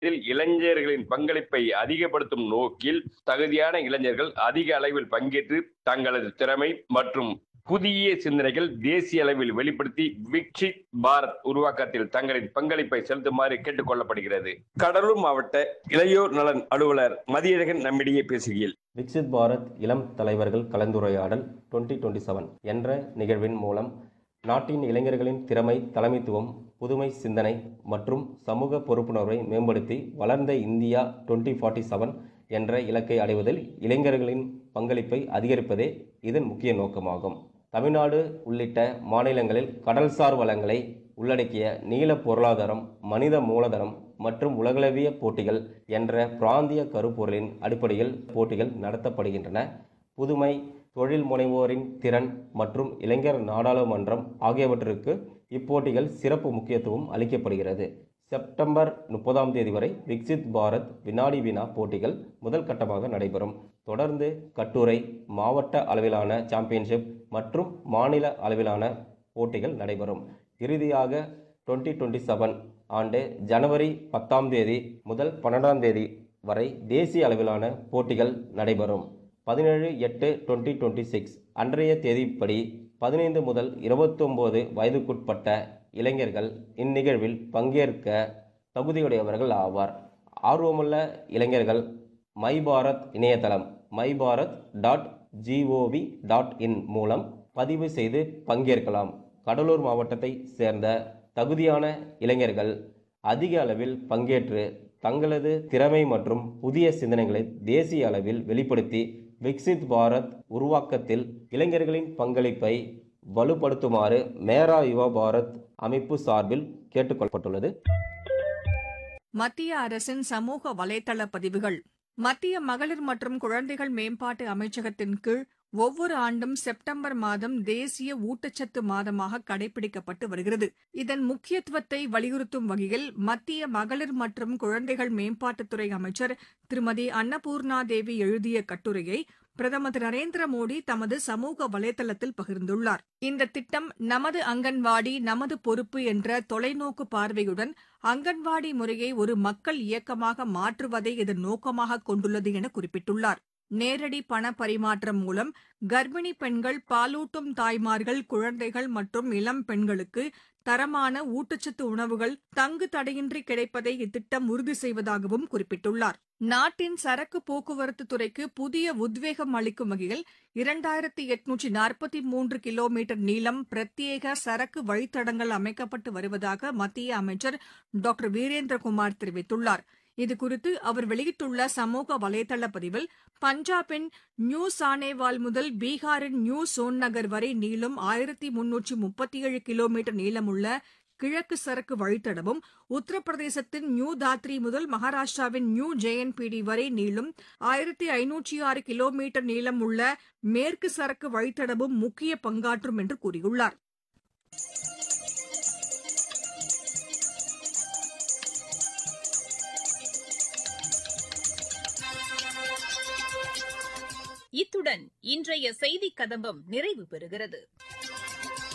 இதில் இளைஞர்களின் பங்களிப்பை அதிகப்படுத்தும் நோக்கில் தகுதியான இளைஞர்கள் அதிக அளவில் பங்கேற்று தங்களது திறமை மற்றும் புதிய சிந்தனைகள் தேசிய அளவில் வெளிப்படுத்தி விக்ஷித் பாரத் உருவாக்கத்தில் தங்களின் பங்களிப்பை செலுத்துமாறு கேட்டுக் கொள்ளப்படுகிறது கடலூர் மாவட்ட இளையோர் நலன் அலுவலர் மதியழகன் நம்மிடையே பேசுகையில் விக்சித் பாரத் இளம் தலைவர்கள் கலந்துரையாடல் டுவெண்ட்டி டுவெண்ட்டி செவன் என்ற நிகழ்வின் மூலம் நாட்டின் இளைஞர்களின் திறமை தலைமைத்துவம் புதுமை சிந்தனை மற்றும் சமூக பொறுப்புணர்வை மேம்படுத்தி வளர்ந்த இந்தியா டுவெண்ட்டி ஃபார்ட்டி செவன் என்ற இலக்கை அடைவதில் இளைஞர்களின் பங்களிப்பை அதிகரிப்பதே இதன் முக்கிய நோக்கமாகும் தமிழ்நாடு உள்ளிட்ட மாநிலங்களில் கடல்சார் வளங்களை உள்ளடக்கிய நீல பொருளாதாரம் மனித மூலதனம் மற்றும் உலகளவிய போட்டிகள் என்ற பிராந்திய கருப்பொருளின் அடிப்படையில் போட்டிகள் நடத்தப்படுகின்றன புதுமை தொழில் முனைவோரின் திறன் மற்றும் இளைஞர் நாடாளுமன்றம் ஆகியவற்றிற்கு இப்போட்டிகள் சிறப்பு முக்கியத்துவம் அளிக்கப்படுகிறது செப்டம்பர் முப்பதாம் தேதி வரை விக்சித் பாரத் வினாடி வினா போட்டிகள் முதல் கட்டமாக நடைபெறும் தொடர்ந்து கட்டுரை மாவட்ட அளவிலான சாம்பியன்ஷிப் மற்றும் மாநில அளவிலான போட்டிகள் நடைபெறும் இறுதியாக டுவெண்ட்டி டுவெண்ட்டி செவன் ஆண்டு ஜனவரி பத்தாம் தேதி முதல் பன்னெண்டாம் தேதி வரை தேசிய அளவிலான போட்டிகள் நடைபெறும் பதினேழு எட்டு டுவெண்ட்டி டுவெண்ட்டி சிக்ஸ் அன்றைய தேதிப்படி பதினைந்து முதல் இருபத்தொம்போது வயதுக்குட்பட்ட இளைஞர்கள் இந்நிகழ்வில் பங்கேற்க தகுதியுடையவர்கள் ஆவார் ஆர்வமுள்ள இளைஞர்கள் மை பாரத் இணையதளம் my Bharat dot GOV dot in மூலம் பதிவு செய்து பங்கேற்கலாம் கடலூர் மாவட்டத்தை சேர்ந்த தகுதியான இளைஞர்கள் அதிக அளவில் பங்கேற்று தங்களது திறமை மற்றும் புதிய சிந்தனைகளை தேசிய அளவில் வெளிப்படுத்தி விக்சித் பாரத் உருவாக்கத்தில் இளைஞர்களின் பங்களிப்பை வலுப்படுத்துமாறு மேரா யுவா பாரத் அமைப்பு சார்பில் கேட்டுக்கொள்ளப்பட்டுள்ளது மத்திய அரசின் சமூக வலைதள பதிவுகள் மத்திய மகளிர் மற்றும் குழந்தைகள் மேம்பாட்டு அமைச்சகத்தின் கீழ் ஒவ்வொரு ஆண்டும் செப்டம்பர் மாதம் தேசிய ஊட்டச்சத்து மாதமாக கடைபிடிக்கப்பட்டு வருகிறது இதன் முக்கியத்துவத்தை வலியுறுத்தும் வகையில் மத்திய மகளிர் மற்றும் குழந்தைகள் மேம்பாட்டுத்துறை அமைச்சர் திருமதி அன்னபூர்ணா தேவி எழுதிய கட்டுரையை பிரதமர் திரு நரேந்திர மோடி தமது சமூக வலைதளத்தில் பகிர்ந்துள்ளார் இந்த திட்டம் நமது அங்கன்வாடி நமது பொறுப்பு என்ற தொலைநோக்கு பார்வையுடன் அங்கன்வாடி முறையை ஒரு மக்கள் இயக்கமாக மாற்றுவதை இதன் நோக்கமாக கொண்டுள்ளது என குறிப்பிட்டுள்ளார் நேரடி பண பரிமாற்றம் மூலம் கர்ப்பிணி பெண்கள் பாலூட்டும் தாய்மார்கள் குழந்தைகள் மற்றும் இளம் பெண்களுக்கு தரமான ஊட்டச்சத்து உணவுகள் தங்கு தடையின்றி கிடைப்பதை இத்திட்டம் உறுதி செய்வதாகவும் குறிப்பிட்டுள்ளார் நாட்டின் சரக்கு போக்குவரத்து துறைக்கு புதிய உத்வேகம் அளிக்கும் வகையில் இரண்டாயிரத்தி எட்நூற்றி நாற்பத்தி மூன்று கிலோமீட்டர் நீளம் பிரத்யேக சரக்கு வழித்தடங்கள் அமைக்கப்பட்டு வருவதாக மத்திய அமைச்சர் டாக்டர் வீரேந்திரகுமார் தெரிவித்துள்ளார் இதுகுறித்து அவர் வெளியிட்டுள்ள சமூக வலைதள பதிவில் பஞ்சாபின் நியூ சானேவால் முதல் பீகாரின் நியூ சோன்நகர் வரை நீளும் ஆயிரத்தி முன்னூற்றி முப்பத்தி ஏழு கிலோமீட்டர் நீளமுள்ள கிழக்கு சரக்கு வழித்தடமும் உத்தரப்பிரதேசத்தின் நியூ தாத்ரி முதல் மகாராஷ்டிராவின் நியூ ஜெயன்பீடி வரை நீளும் ஆயிரத்தி ஐநூற்றி ஆறு கிலோமீட்டர் நீளம் உள்ள மேற்கு சரக்கு வழித்தடமும் முக்கிய பங்காற்றும் என்று கூறியுள்ளார் இத்துடன் இன்றைய செய்திக் கதம்பம் நிறைவு பெறுகிறது